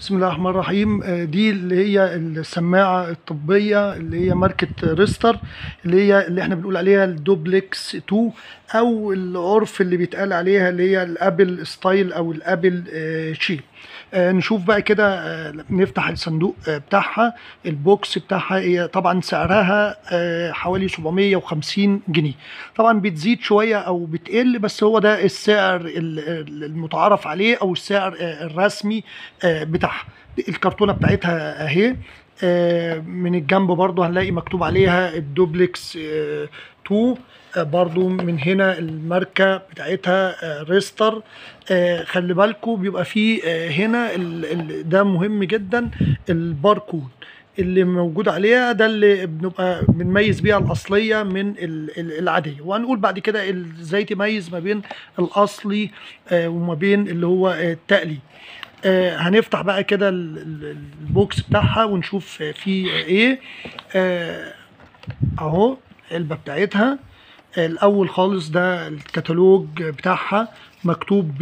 بسم الله الرحمن الرحيم آه، دي اللي هي السماعة الطبية اللي هي ماركة ريستر اللي هي اللي احنا بنقول عليها الدوبلكس 2 او العرف اللي بيتقال عليها اللي هي الابل ستايل او الابل آه، شيب آه، نشوف بقى كده آه، نفتح الصندوق آه، بتاعها البوكس بتاعها هي طبعا سعرها آه، حوالي 750 جنيه طبعا بتزيد شوية او بتقل بس هو ده السعر ال- ال- المتعارف عليه او السعر آه، الرسمي آه، بتاعها الكرتونة بتاعتها اهي آه، من الجنب برضو هنلاقي مكتوب عليها الدوبلكس آه، 2 آه، برضو من هنا الماركة بتاعتها آه، ريستر آه، خلي بالكم بيبقى فيه آه، هنا ال- ال- ده مهم جدا الباركود اللي موجود عليها ده اللي بنبقى بنميز بيها الاصليه من ال- ال- العاديه وهنقول بعد كده ال- ازاي تميز ما بين الاصلي آه، وما بين اللي هو آه، التقليد آه، هنفتح بقى كده ال- ال- البوكس بتاعها ونشوف آه، فيه ايه آه، اهو العلبه بتاعتها الاول خالص ده الكتالوج بتاعها مكتوب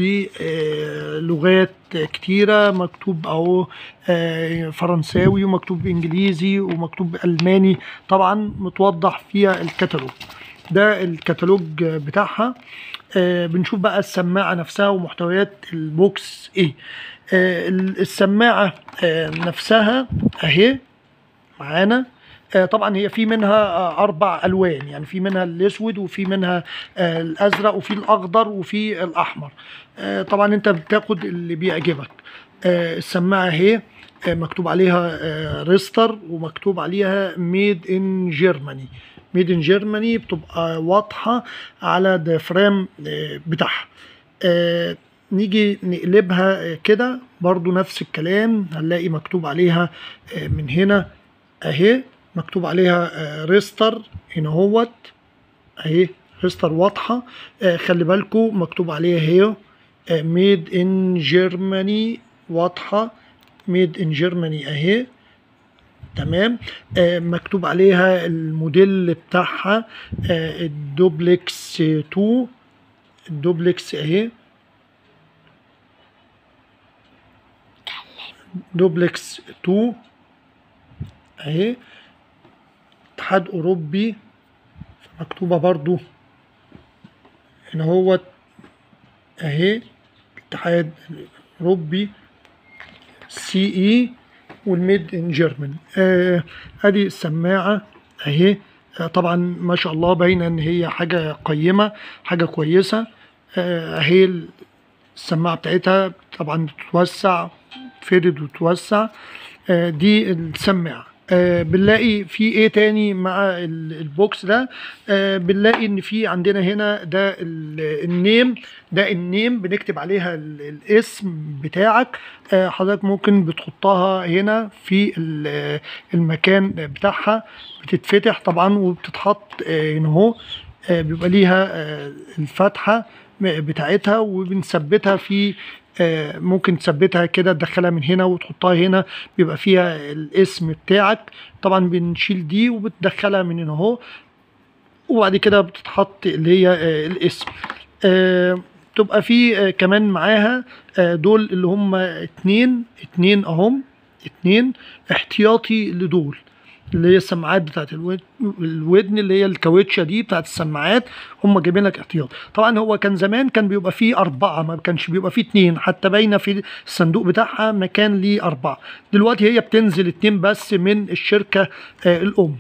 بلغات كتيره مكتوب اهو آه، فرنساوي ومكتوب انجليزي ومكتوب الماني طبعا متوضح فيها الكتالوج ده الكتالوج بتاعها آه، بنشوف بقى السماعه نفسها ومحتويات البوكس ايه آه، السماعه آه، نفسها اهي معانا آه، طبعا هي في منها آه، اربع الوان يعني في منها الاسود وفي منها آه، الازرق وفي الاخضر وفي الاحمر آه، طبعا انت بتاخد اللي بيعجبك آه، السماعه اهي آه، مكتوب عليها آه، ريستر ومكتوب عليها ميد ان جيرماني ميد ان جيرماني بتبقى واضحه على الديافرام آه، بتاعها آه، نيجي نقلبها آه، كده برضو نفس الكلام هنلاقي مكتوب عليها آه، من هنا اهي مكتوب عليها آه، ريستر هنا هوت اهي ريستر واضحه آه، خلي بالكم مكتوب عليها هي ميد ان جيرماني واضحه ميد ان جيرماني اهي تمام آه، مكتوب عليها الموديل بتاعها آه، الدوبلكس 2 الدوبلكس اهي دوبلكس 2 اهي اتحاد اوروبي مكتوبه برضو هنا هو اهي الاتحاد الاوروبي سي اي والميد ان جيرمان آه ادي السماعه اهي آه طبعا ما شاء الله باينه ان هي حاجه قيمه حاجه كويسه آه اهي السماعه بتاعتها طبعا بتتوسع تفرد وتوسع آه دي السماعه آه بنلاقي في ايه تاني مع ال- البوكس ده آه بنلاقي ان في عندنا هنا ده ال- النيم ده النيم بنكتب عليها ال- الاسم بتاعك آه حضرتك ممكن بتحطها هنا في ال- المكان بتاعها بتتفتح طبعا وبتتحط آه هنا اهو آه بيبقى ليها آه الفتحه بتاعتها وبنثبتها في آه، ممكن تثبتها كده تدخلها من هنا وتحطها هنا بيبقى فيها الاسم بتاعك طبعا بنشيل دي وبتدخلها من هنا اهو وبعد كده بتتحط اللي هي آه، الاسم آه، تبقى في آه، كمان معاها آه، دول اللي هم اتنين اتنين اهم اتنين احتياطي لدول اللي هي السماعات بتاعت الود- الودن اللي هي الكاوتشه دي بتاعت السماعات هم جايبين لك احتياط طبعا هو كان زمان كان بيبقى فيه اربعه ما كانش بيبقى فيه اتنين حتى باينه في الصندوق بتاعها مكان ليه اربعه دلوقتي هي بتنزل اتنين بس من الشركه آه الام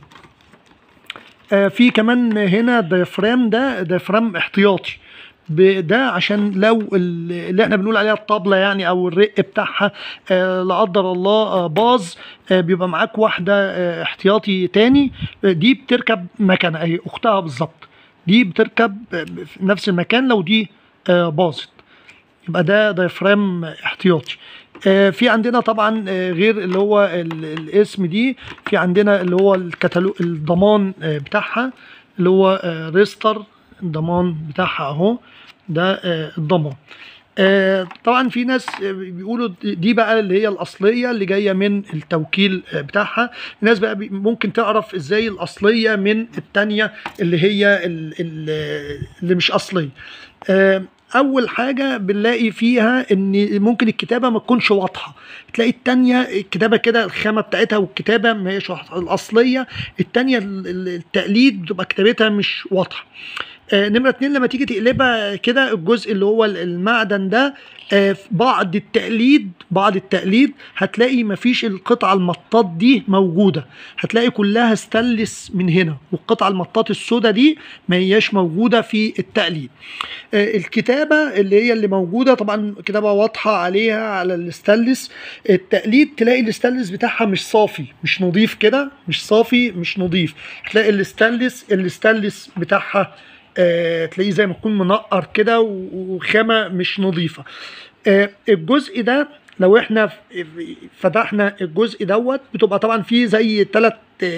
آه، في كمان هنا ديافرام ده ديافرام احتياطي ب- ده عشان لو ال- اللي احنا بنقول عليها الطبله يعني او الرق بتاعها آه، لا قدر الله آه، باظ آه، بيبقى معاك واحده آه، احتياطي تاني آه، دي بتركب مكانها اهي اختها بالظبط دي بتركب آه، في نفس المكان لو دي آه، باظت يبقى ده دايفرام احتياطي آه، في عندنا طبعا آه، غير اللي هو ال- الاسم دي في عندنا اللي هو الكتالوج الضمان آه، بتاعها اللي هو آه، ريستر الضمان بتاعها اهو ده آه، الضمان آه، طبعا في ناس آه، بيقولوا دي بقى اللي هي الاصليه اللي جايه من التوكيل آه، بتاعها الناس بقى بي- ممكن تعرف ازاي الاصليه من التانيه اللي هي ال- ال- اللي مش اصليه آه، اول حاجه بنلاقي فيها ان ممكن الكتابه ما تكونش واضحه تلاقي التانية الكتابه كده الخامه بتاعتها والكتابه ما هيش واضحه الاصليه التانية ال- ال- التقليد بتبقى كتابتها مش واضحه آه، نمرة اتنين لما تيجي تقلبها كده الجزء اللي هو ال- المعدن ده آه، في بعض التقليد بعض التقليد هتلاقي مفيش القطعة المطاط دي موجودة هتلاقي كلها ستانلس من هنا والقطعة المطاط السوداء دي ما هياش موجودة في التقليد آه، الكتابة اللي هي اللي موجودة طبعا كتابة واضحة عليها على الستانلس التقليد تلاقي الستانلس بتاعها مش صافي مش نظيف كده مش صافي مش نظيف تلاقي الستانلس الستانلس بتاعها آه، تلاقيه زي ما يكون منقر كده و- وخامة مش نظيفة آه، الجزء ده لو احنا ف- فتحنا الجزء دوت بتبقى طبعا فيه زي ثلاث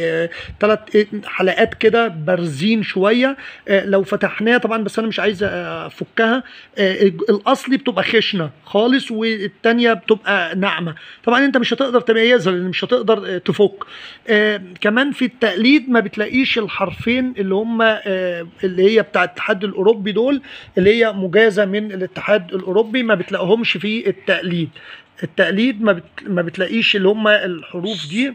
ثلاث حلقات كده بارزين شويه آه، لو فتحناها طبعا بس انا مش عايز آه، افكها آه، الج- الاصلي بتبقى خشنه خالص والتانيه بتبقى ناعمه طبعا انت مش هتقدر تميزها لان مش هتقدر آه، تفك آه، كمان في التقليد ما بتلاقيش الحرفين اللي هم آه، اللي هي بتاع الاتحاد الاوروبي دول اللي هي مجازه من الاتحاد الاوروبي ما بتلاقيهمش في التقليد التقليد ما, بت... ما بتلاقيش اللي هم الحروف دي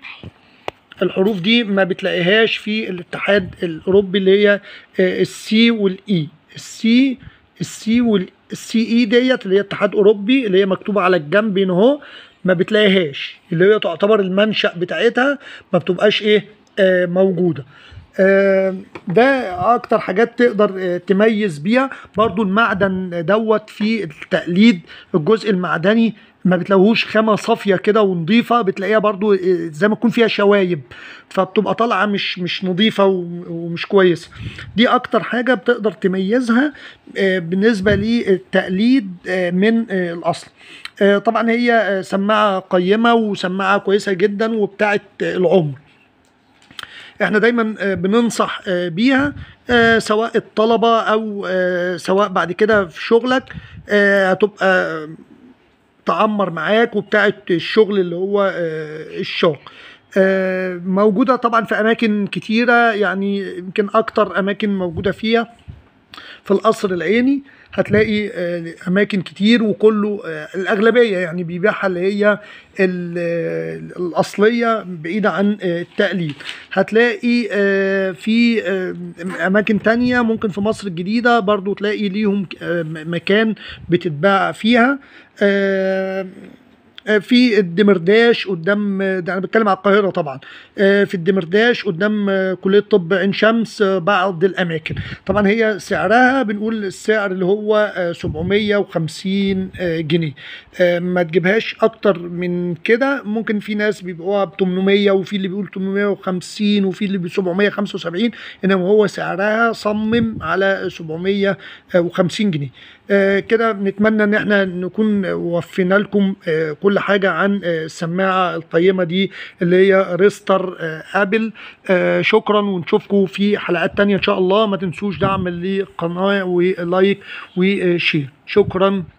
الحروف دي ما بتلاقيهاش في الاتحاد الاوروبي اللي هي آه، السي والاي السي السي والسي اي ديت اللي هي اتحاد اوروبي اللي هي مكتوبه على الجنب هنا اهو ما بتلاقيهاش اللي هي تعتبر المنشأ بتاعتها ما بتبقاش ايه آه موجوده آه، ده اكتر حاجات تقدر آه، تميز بيها برضو المعدن دوت في التقليد الجزء المعدني ما بتلاقوهوش خامه صافيه كده ونظيفه بتلاقيها برضو آه، زي ما تكون فيها شوايب فبتبقى طالعه مش مش نظيفه و- ومش كويسه دي اكتر حاجه بتقدر تميزها آه، بالنسبه للتقليد آه، من آه، الاصل آه، طبعا هي آه، سماعه قيمه وسماعه كويسه جدا وبتاعه آه، العمر احنا دايما آه، بننصح آه، بيها آه، سواء الطلبة او آه، سواء بعد كده في شغلك آه، هتبقى تعمر معاك وبتاعة الشغل اللي هو آه، الشغل آه، موجودة طبعا في أماكن كتيرة يعني يمكن أكتر أماكن موجودة فيها في القصر العيني هتلاقي آه، اماكن كتير وكله آه، الاغلبيه يعني بيبيعها اللي هي ال- آه، الاصليه بعيده عن آه، التقليد هتلاقي آه، في آه، اماكن تانية ممكن في مصر الجديده برضو تلاقي ليهم آه، م- مكان بتتباع فيها آه، آه، في الدمرداش قدام ده انا بتكلم على القاهره طبعا آه، في الدمرداش قدام آه، كليه طب عين شمس آه، بعض الاماكن طبعا هي سعرها بنقول السعر اللي هو آه، 750 آه، جنيه آه، ما تجيبهاش اكتر من كده ممكن في ناس بيبيعوها ب 800 وفي اللي بيقول 850 وفي اللي ب 775 انما هو سعرها صمم على 750 جنيه آه، كده نتمنى ان احنا نكون وفينا لكم آه، كل حاجه عن آه، السماعه القيمه دي اللي هي ريستر آه، ابل آه، شكرا ونشوفكم في حلقات تانية ان شاء الله ما تنسوش دعم للقناه ولايك وشير شكرا